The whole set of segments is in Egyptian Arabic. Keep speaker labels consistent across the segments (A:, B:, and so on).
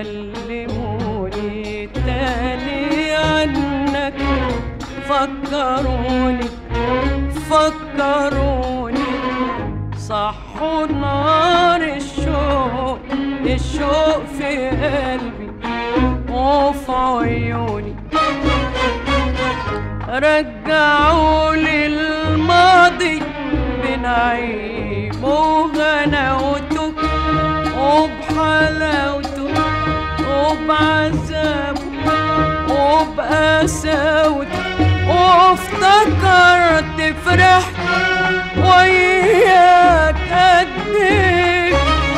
A: كلموني تاني عنك فكروني فكروني صحوا نار الشوق الشوق في قلبي وفي عيوني رجعوا لي الماضي بنعيم وغناوته وبحلاوته وبعذابه وبقساوته وافتكرت فرحت وياك قد ايه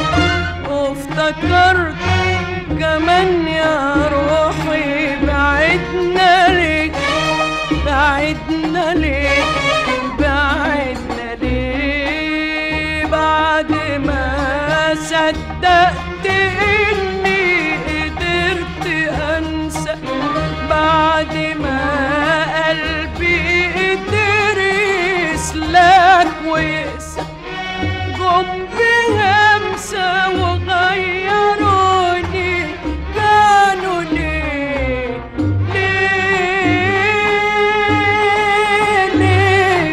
A: وافتكرت كمان يا روحي بعدنا ليه بعدنا ليه بعدنا ليه بعد ما صدقت اني قدرت انسى بعد ما قلبي قدر يسلك ويقسى جم بهمسة وغيروني كانوا ليه ليه ليه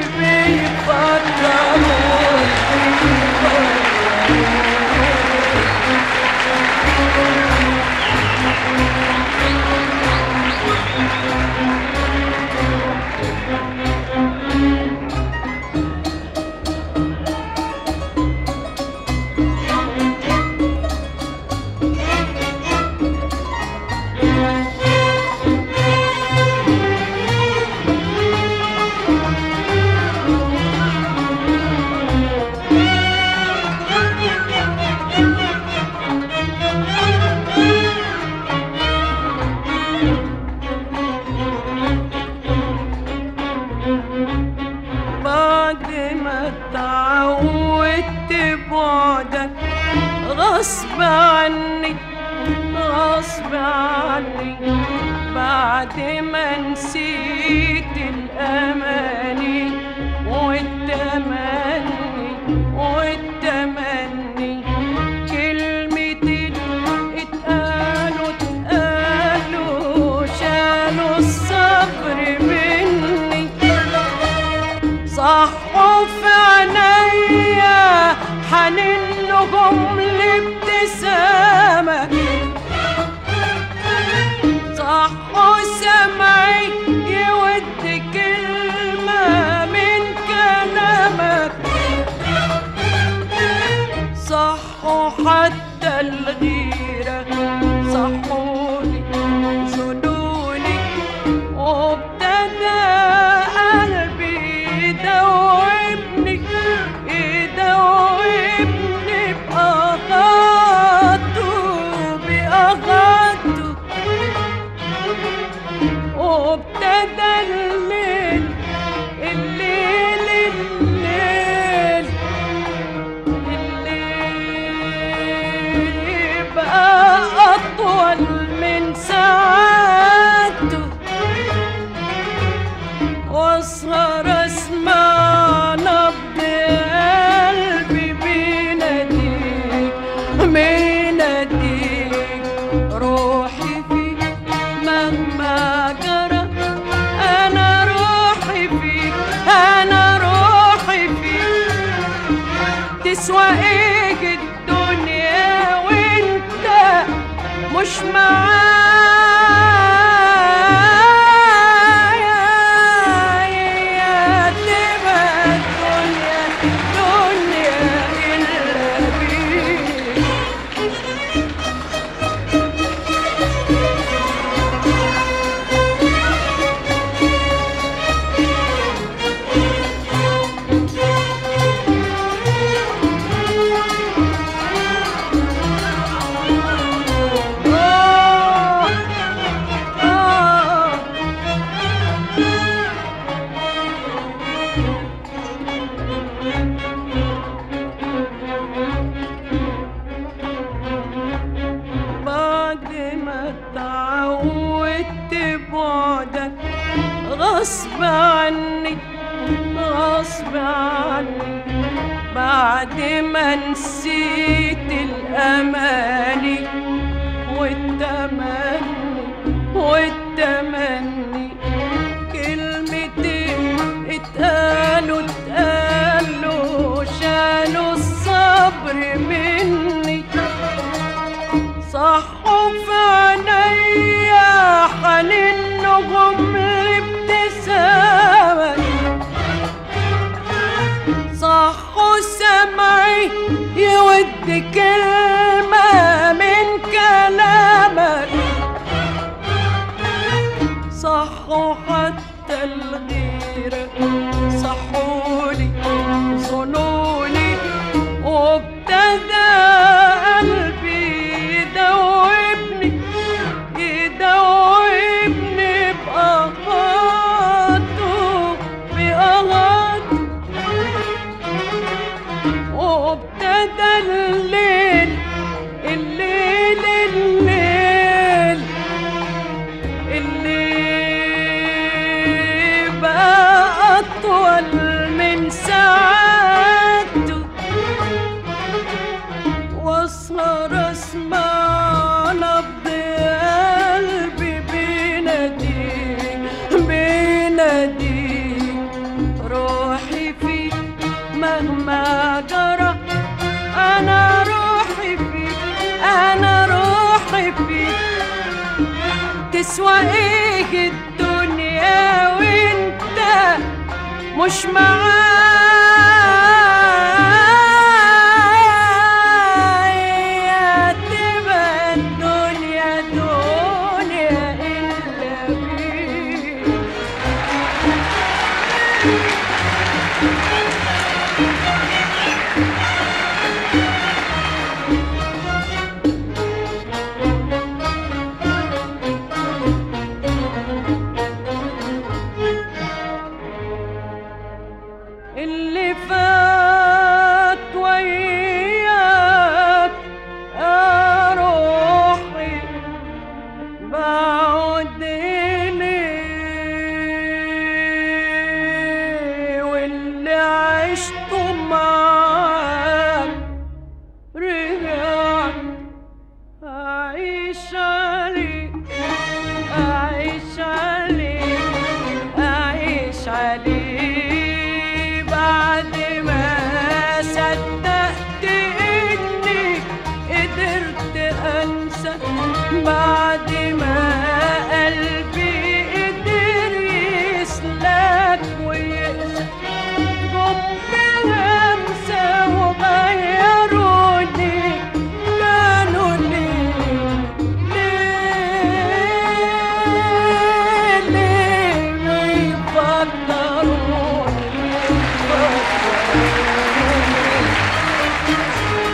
A: بيفكروني بعد ما اتعودت بعدك غصب عني غصب عني بعد ما نسيت الأماني والتمني والتمني كلمتين اتقالوا اتقالوا شالوا الصبر مني صحوا في عينيا حنين لهم لابتسامك صحوا سمعي يود كلمة من كلامك صحوا حتى الغيرة صحوني زنوني وابتدى قلبي يدوبني يدوبني بأغاته بأغاته وابتدى الليل الليل الليل الليل يبقى أطول من ساعاته واسهر اسمع نبض قلبي بيناديك بيناديك روحي فيك مهما جرى انا روحي فيك انا روحي فيك تسوى ايه الدنيا وانت مش معايا تبقى الدنيا دنيا إلا بيك آه آه بعد ما اتعودت بعدك غصب عني غصب عني بعد ما نسيت الأماني والتمني والتمني كلمتين اتقالوا اتقالوا شالوا الصبر مني صحوا في عينيا حنينهم لابتسامك صحوا سمعي يود كلمة من كلامك صحوا حتى الغيرة صحولي ظنوني وابتدى قلبي يدوبني يدوبني بأغاته بأغاته وابتدى الليل الليل الليل اللي بقى أطول من ساعته واسهر اسمع نبض قلبي بيناديك بيناديك روحي فيك مهما جرى انا روحي فيك انا روحي فيك تسوى ايه الدنيا وانت مش معايا تبقى الدنيا دنيا إلا بيك اللي فات وياك يا روحي بعد ليه واللي عشته معاك رجعت أعيش عليك أعيش عليك أعيش عليه بعد ما صدقت إني قدرت أنسى بعد ما قلبي قدر يسلك ويقسى جم بهمسة وغيروني كانوا ليه ليه ليه يفكروني يفكروني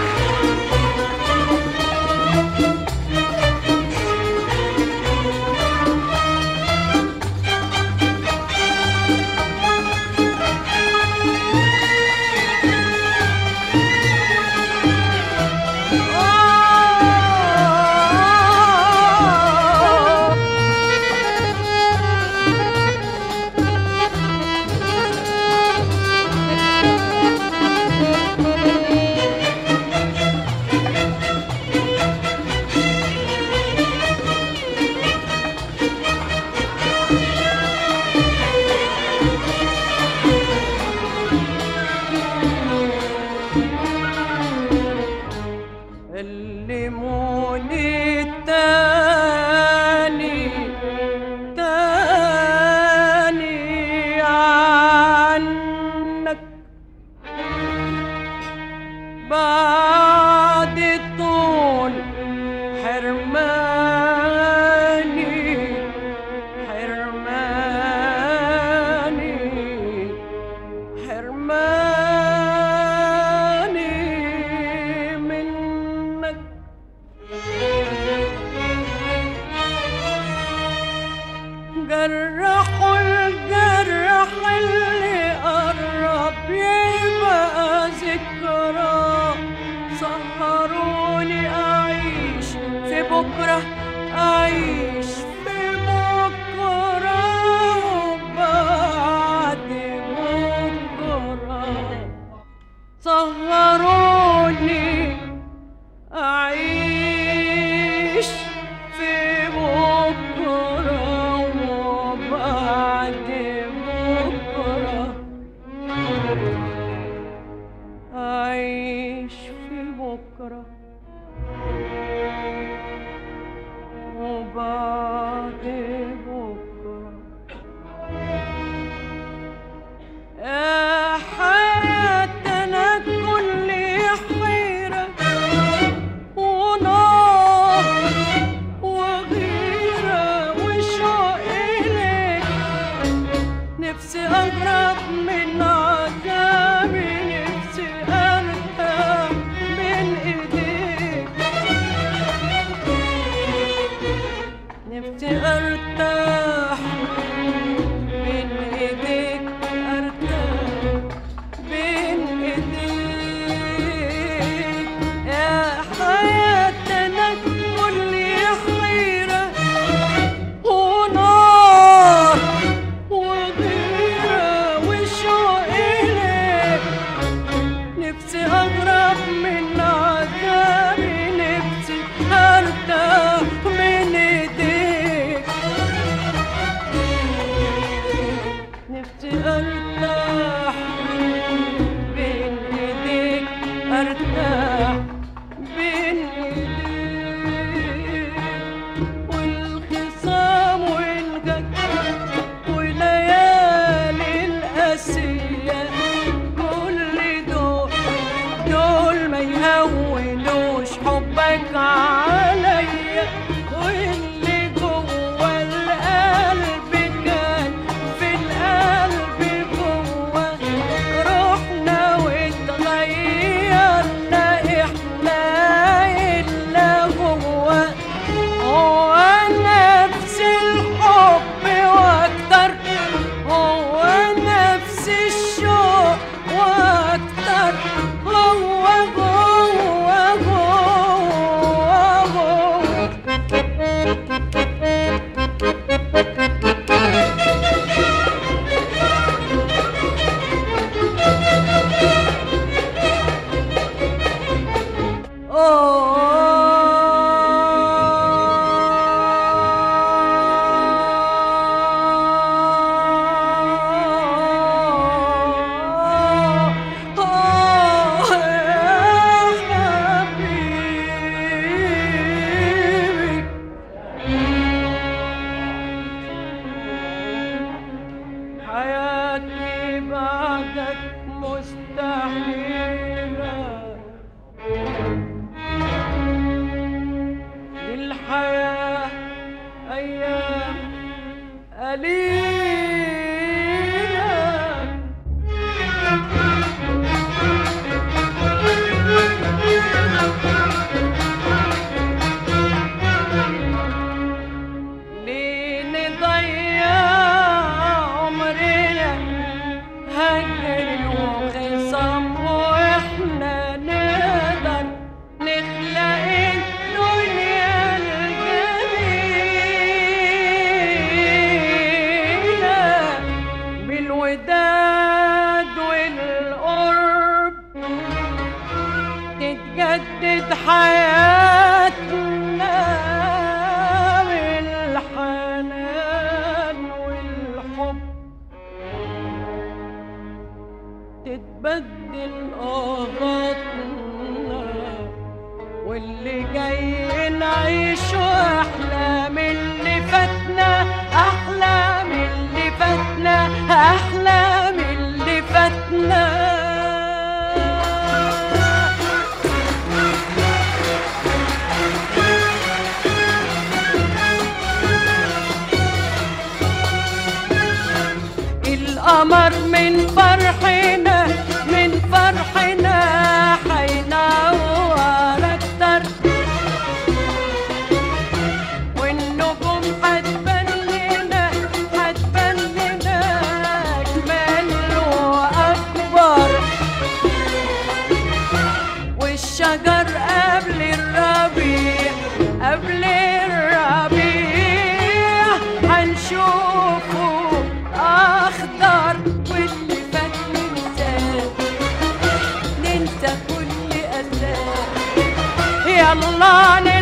A: علموني تاني تاني عنك بعد طول حرماني حرماني حرماني منك جرحوا الجرح اللي قرب يبقى ذكرى سهروني أعيش في بكرة أعيش في بكرة وبعد بكرة سهروني أعيش لك مستحيلة للحياة أيام قليلة ليه نضيع عمرنا هجر وخصام واحنا نقدر نخلق الدنيا الجميلة بالوداد والقرب تتجدد حياتنا بالحنان والحب تتبدل آهاتنا واللي جاي نعيشه أحلى من اللي فاتنا أحلى من اللي فاتنا أحلى من اللي فاتنا القمر من فرحنا من فرحنا حينور اكتر والنجوم حتبان لنا حتبان لنا اجمل واكبر والشجر قبل الربيع قبل الربيع هنشوفه اخضر واللي فات ننساه ننسى كل اساه يلا